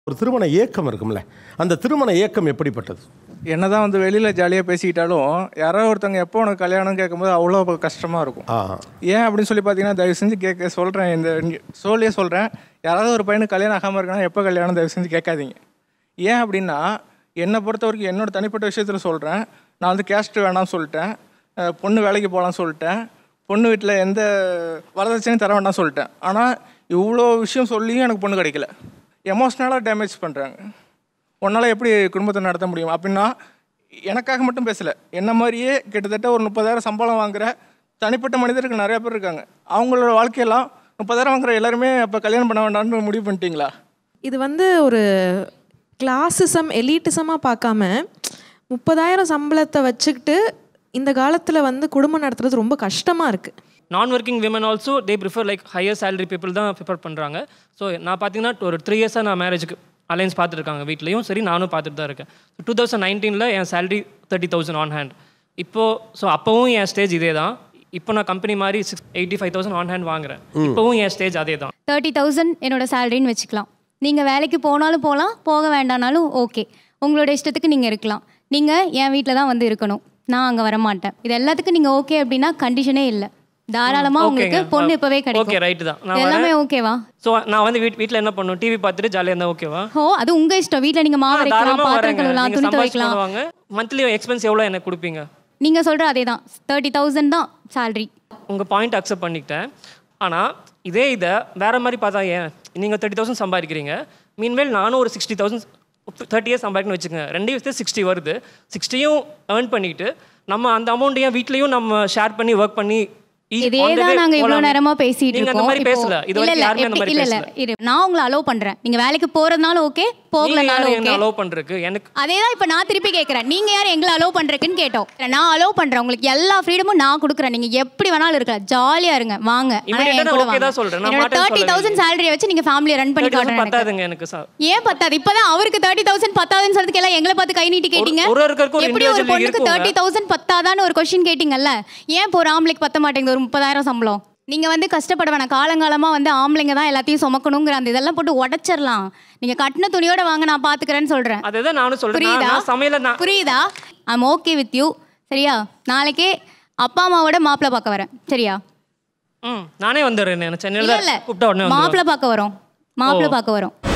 ஒரு திருமண ஏக்கம் இருக்கும்ல அந்த திருமண ஏக்கம் எப்படிப்பட்டது என்னதான் வந்து வெளியில் ஜாலியாக பேசிக்கிட்டாலும் யாராவது ஒருத்தவங்க எப்போ உனக்கு கல்யாணம் கேட்கும்போது அவ்வளோ கஷ்டமாக இருக்கும் ஆ ஏன் அப்படின்னு சொல்லி பார்த்தீங்கன்னா தயவு செஞ்சு கேட்க சொல்கிறேன் இந்த சோழியே சொல்கிறேன் யாராவது ஒரு பையனுக்கு கல்யாணம் ஆகாமல் இருக்குன்னா எப்போ கல்யாணம் தயவு செஞ்சு கேட்காதீங்க ஏன் அப்படின்னா என்னை பொறுத்த வரைக்கும் என்னோட தனிப்பட்ட விஷயத்தில் சொல்கிறேன் நான் வந்து கேஸ்ட் வேணாம்னு சொல்லிட்டேன் அஹ் பொண்ணு வேலைக்கு போகலாம்னு சொல்லிட்டேன் பொண்ணு வீட்டில் எந்த வரதட்சணையும் தர வேண்டாம்னு சொல்லிட்டேன் ஆனால் இவ்வளோ விஷயம் சொல்லியும் எனக்கு பொண்ணு கிடைக்கல எமோஷ்னலாக டேமேஜ் பண்ணுறாங்க உன்னால் எப்படி குடும்பத்தை நடத்த முடியும் அப்படின்னா எனக்காக மட்டும் பேசலை என்ன மாதிரியே கிட்டத்தட்ட ஒரு முப்பதாயிரம் சம்பளம் வாங்குற தனிப்பட்ட மனிதர்கள் நிறைய பேர் இருக்காங்க அவங்களோட வாழ்க்கையெல்லாம் முப்பதாயிரம் வாங்குற எல்லாருமே அப்போ கல்யாணம் பண்ண வேண்டாம்னு முடிவு பண்ணிட்டீங்களா இது வந்து ஒரு கிளாசிசம் எலீட்டிசமாக பார்க்காம முப்பதாயிரம் சம்பளத்தை வச்சுக்கிட்டு இந்த காலத்தில் வந்து குடும்பம் நடத்துறது ரொம்ப கஷ்டமாக இருக்குது நான் working women also they prefer like higher salary people தான் ப்ரிஃபர் பண்ணுறாங்க ஸோ நான் பார்த்தீங்கன்னா ஒரு த்ரீ இயர்ஸாக நான் மேரேஜுக்கு அலைன்ஸ் பார்த்துருக்காங்க வீட்லேயும் சரி நானும் பார்த்துட்டு தான் இருக்கேன் டூ தௌசண்ட் நைன்டீனில் என் salary thirty thousand on hand இப்போது ஸோ அப்போவும் என் ஸ்டேஜ் இதே தான் இப்போ நான் கம்பெனி மாதிரி six eighty five thousand on hand வாங்குறேன் இப்போவும் என் ஸ்டேஜ் அதே தான் தேர்ட்டி தௌசண்ட் என்னோட சேலரின்னு வச்சுக்கலாம் நீங்கள் வேலைக்கு போனாலும் போகலாம் போக வேண்டானாலும் ஓகே உங்களோட இஷ்டத்துக்கு நீங்கள் இருக்கலாம் நீங்கள் என் வீட்டில் தான் வந்து இருக்கணும் நான் அங்கே வரமாட்டேன் இது எல்லாத்துக்கும் நீங்கள் ஓகே அப்படின்னா கண்டிஷனே இல்லை தாராளமாக உங்களுக்கு ஓகேங்க. பொண்ணு இப்போவே ஓகே கிடைக்கும் ரைட்டு தான் நான் இது எல்லாமே வரேன் ஓகேவா ஸோ நான் வந்து வீட் வீட்டில் என்ன பண்ணும் டிவி பார்த்துட்டு ஜாலியாக இருந்தால் ஓகேவா ஓ அது உங்க இஷ்டம் வீட்டில் நீங்கள் மாவு வைக்கலாம் தாராளமாக பாத்திரம் வரேங்க கழுவலாம் நீங்கள் துணி சம்பாதிச்சு துவைக்கலாம் பண்ணுவாங்க மந்த்லி எக்ஸ்பென்ஸ் எவ்வளோ எனக்கு கொடுப்பீங்க நீங்கள் சொல்கிற அதே தான் தேர்ட்டி தௌசண்ட் தான் சேலரி உங்கள் பாயிண்ட் அக்செப்ட் பண்ணிக்கிட்டேன் ஆனால் இதே இதை வேற மாதிரி பார்த்தா ஏன் நீங்கள் தேர்ட்டி தௌசண்ட் சம்பாதிக்கிறீங்க மீன்வேல் நானும் ஒரு சிக்ஸ்டி தௌசண்ட் தேர்ட்டி இயர்ஸ் சம்பாதிக்கணும்னு வச்சுக்கோங்க ரெண்டு வருஷத்து சிக்ஸ்டி வருது சிக்ஸ்டியும் ஏர்ன் பண்ணிக்கிட்டு நம்ம அந்த அமௌண்ட் ஏன் வீட்லேயும் நம்ம ஷேர் பண்ணி ஒர்க் பண்ணி each- இதே on the way தான் நாங்க இவ்வளவு போலாமே. நேரமா பேசிட்டு நீங்க அந்த இருக்கோம் மாதிரி இப்போ- பேசல இது இல்ல வரைக்கும் இல்ல யாருமே அந்த எப்படி- மாதிரி இல்ல இல்ல பேசல இரு நான் உங்களை அலோவ் பண்றேன் நீங்க வேலைக்கு போறதுனாலும் ஓகே நீங்க போகலனாலும் யாரு என்ன ஓகே அலோவ் பண்றதுக்கு எனக்கு அதே தான் இப்போ நான் திருப்பி கேட்குறேன் நீங்க யார் எங்களை அலோவ் பண்றதுக்குன்னு கேட்டோம் நான் அலோவ் பண்றேன் உங்களுக்கு எல்லா ஃப்ரீடமும் நான் கொடுக்குறேன் நீங்க எப்படி வேணாலும் இருக்கலாம் ஜாலியா இருங்க வாங்க ஆனா Immediate என் ஆ கூட okay வாங்க. தான் சொல்றேன். நான் என்னோட மாட்டேன்னு தேர்ட்டி சொல்லலையே. தௌசண்ட் சேலரியை வச்சு நீங்க ஃபேமிலியை ரன் பண்ணி 30,000 காட்டுறேன் எனக்கு. பத்தாதுங்க எனக்கு சார் ஏன் பத்தாது இப்பதான் அவருக்கு தேர்ட்டி தௌசண்ட் பத்தாதுன்னு சொல்றதுக்கு எல்லாம் எங்களை பார்த்து கை நீட்டி கேட்டீங்க ஒரு ஒருத்தருக்கும் ஒரு எப்படி ஒரு individual பொண்ணுக்கு இருக்குங்க. தேர்ட்டி தௌசண்ட் பத்தாதான்னு ஒரு கொஸ்டின் கேட்டீங்கல்ல ஏன் இப்போ ஒரு ஆம்பளைக்கு பத்த மாட்டேங்குது ஒரு முப்பதாயிரம் சம்பளம் நீங்க வந்து கஷ்டப்பட வேணாம் காலங்காலமா வந்து ஆம்பளைங்க தான் எல்லாத்தையும் சுமக்கணுங்கிற அந்த இதெல்லாம் போட்டு உடைச்சிடலாம் நீங்க கட்டின துணியோட வாங்க நான் பாத்துக்கிறேன்னு சொல்றேன் அதுதான் நானும் சொல்றேன் புரியுதா நான் சமையல நான் புரியுதா ஐம் ஓகே வித் யூ சரியா நாளைக்கே அப்பா அம்மாவோட மாப்பிள்ளை பார்க்க வரேன் சரியா ம் நானே வந்துடுறேன் நான் சென்னையில் இல்ல தான் இல்ல கூப்பிட்டா உடனே வந்துடுவேன். மாப்பிள்ளை பார்க்க வரோம் மாப்பிள்ளை பார்க்க வரோம்